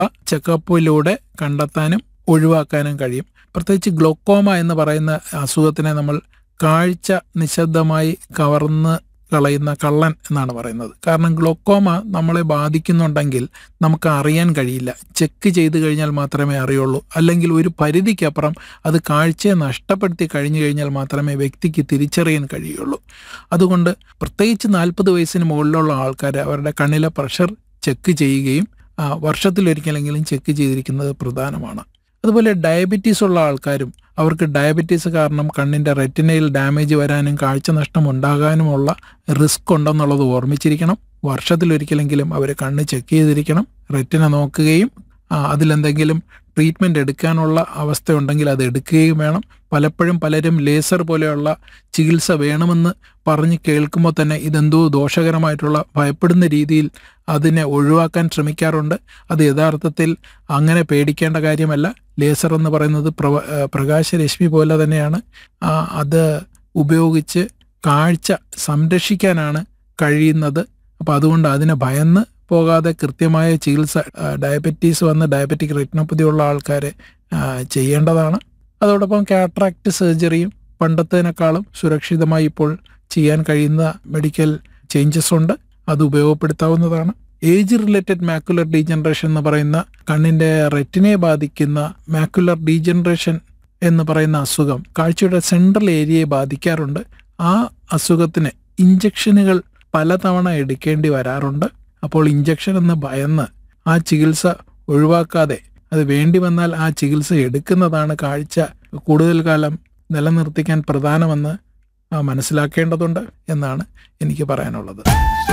ചെക്കപ്പിലൂടെ കണ്ടെത്താനും ഒഴിവാക്കാനും കഴിയും പ്രത്യേകിച്ച് ഗ്ലോക്കോമ എന്ന് പറയുന്ന അസുഖത്തിനെ നമ്മൾ കാഴ്ച നിശബ്ദമായി കവർന്ന് കളയുന്ന കള്ളൻ എന്നാണ് പറയുന്നത് കാരണം ഗ്ലോക്കോമ നമ്മളെ ബാധിക്കുന്നുണ്ടെങ്കിൽ നമുക്ക് അറിയാൻ കഴിയില്ല ചെക്ക് ചെയ്ത് കഴിഞ്ഞാൽ മാത്രമേ അറിയുള്ളൂ അല്ലെങ്കിൽ ഒരു പരിധിക്കപ്പുറം അത് കാഴ്ചയെ നഷ്ടപ്പെടുത്തി കഴിഞ്ഞു കഴിഞ്ഞാൽ മാത്രമേ വ്യക്തിക്ക് തിരിച്ചറിയാൻ കഴിയുള്ളൂ അതുകൊണ്ട് പ്രത്യേകിച്ച് നാൽപ്പത് വയസ്സിന് മുകളിലുള്ള ആൾക്കാർ അവരുടെ കണ്ണിലെ പ്രഷർ ചെക്ക് ചെയ്യുകയും ആ, വർഷത്തിലൊരിക്കലെങ്കിലും ചെക്ക് ചെയ്തിരിക്കുന്നത് പ്രധാനമാണ് അതുപോലെ ഡയബറ്റീസ് ഉള്ള ആൾക്കാരും അവർക്ക് ഡയബറ്റീസ് കാരണം കണ്ണിൻ്റെ റെറ്റിനയിൽ ഡാമേജ് വരാനും കാഴ്ച നഷ്ടം ഉണ്ടാകാനുമുള്ള റിസ്ക് ഉണ്ടെന്നുള്ളത് ഓർമ്മിച്ചിരിക്കണം വർഷത്തിലൊരിക്കലെങ്കിലും അവർ കണ്ണ് ചെക്ക് ചെയ്തിരിക്കണം റെറ്റിന നോക്കുകയും ആ, അതിലെന്തെങ്കിലും ട്രീറ്റ്മെൻറ്റ് എടുക്കാനുള്ള അവസ്ഥയുണ്ടെങ്കിൽ അത് എടുക്കുകയും വേണം പലപ്പോഴും പലരും ലേസർ പോലെയുള്ള ചികിത്സ വേണമെന്ന് പറഞ്ഞ് കേൾക്കുമ്പോൾ തന്നെ ഇതെന്തോ ദോഷകരമായിട്ടുള്ള ഭയപ്പെടുന്ന രീതിയിൽ അതിനെ ഒഴിവാക്കാൻ ശ്രമിക്കാറുണ്ട് അത് യഥാർത്ഥത്തിൽ അങ്ങനെ പേടിക്കേണ്ട കാര്യമല്ല ലേസർ എന്ന് പറയുന്നത് പ്രവ ആ, പ്രകാശരശ്മി പോലെ തന്നെയാണ് ആ, അത് ഉപയോഗിച്ച് കാഴ്ച സംരക്ഷിക്കാനാണ് കഴിയുന്നത് അപ്പോൾ അതുകൊണ്ട് അതിനെ ഭയന്ന് പോകാതെ കൃത്യമായ ചികിത്സ ആ, ഡയബറ്റീസ് വന്ന് ഡയബറ്റിക് റെറ്റിനോപ്പതി ഉള്ള ആൾക്കാർ ചെയ്യേണ്ടതാണ് അതോടൊപ്പം കാട്രാക്ട് സർജറിയും പണ്ടത്തേനേക്കാളും സുരക്ഷിതമായി ഇപ്പോൾ ചെയ്യാൻ കഴിയുന്ന മെഡിക്കൽ ചേഞ്ചസ് ഉണ്ട് അത് ഉപയോഗപ്പെടുത്താവുന്നതാണ് ഏജ് റിലേറ്റഡ് മാക്കുലർ ഡീജനറേഷൻ എന്ന് പറയുന്ന കണ്ണിന്റെ റെറ്റിനെ ബാധിക്കുന്ന മാക്കുലർ ഡീജനറേഷൻ എന്ന് പറയുന്ന അസുഖം കാഴ്ചയുടെ സെൻട്രൽ ഏരിയയെ ബാധിക്കാറുണ്ട് ആ അസുഖത്തിന് ഇഞ്ചക്ഷനുകൾ പലതവണ എടുക്കേണ്ടി വരാറുണ്ട് അപ്പോൾ ഇഞ്ചക്ഷൻ എന്ന് ഭയന്ന് ആ ചികിത്സ ഒഴിവാക്കാതെ അത് വേണ്ടി വന്നാൽ ആ ചികിത്സ എടുക്കുന്നതാണ് കാഴ്ച കൂടുതൽ കാലം നിലനിർത്തിക്കാൻ പ്രധാനമെന്ന് ആ, മനസ്സിലാക്കേണ്ടതുണ്ട് എന്നാണ് എനിക്ക് പറയാനുള്ളത്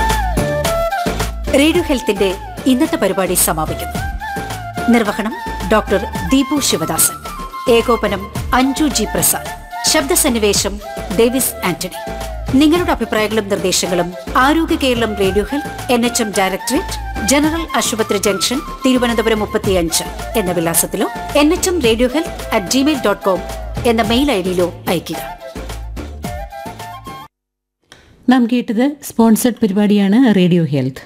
റേഡിയോ ഹെൽത്തിന്റെ ഇന്നത്തെ പരിപാടി സമാപിക്കുന്നു നിർവഹണം ഡോക്ടർ ദീപു ശിവദാസൻ ഏകോപനം അഞ്ജു ജി പ്രസാദ് ശബ്ദസന്നിവേശം ഡേവിസ് ആന്റണി നിങ്ങളുടെ അഭിപ്രായങ്ങളും നിർദ്ദേശങ്ങളും ആരോഗ്യ Keralam radio health N H M directorate general ആശുപത്രി ജംഗ്ഷൻ തിരുവനന്തപുരം മുപ്പത്തിയഞ്ച് എന്ന വിലാസത്തിലോ N H M radio health at Gmail dot com എന്ന മെയിൽ ഐ ഡിയിലോ അയയ്ക്കുക നാം കേട്ടത് സ്പോൺസർഡ് പരിപാടിയാണ് റേഡിയോ ഹെൽത്ത്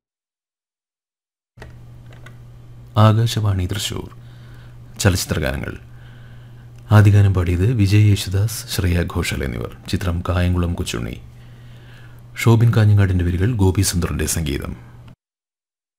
ആകാശവാണി തൃശൂർ ചലച്ചിത്രഗാനങ്ങൾ ആദ്യഗാനം പാടിയത് വിജയ് യേശുദാസ് ശ്രേയ ഘോഷൽ എന്നിവർ ചിത്രം കായംകുളം കൊച്ചുണ്ണി ഷോബിൻ കാഞ്ഞങ്ങാടിൻ്റെ വരികൾ ഗോപി സുന്ദറിൻ്റെ സംഗീതം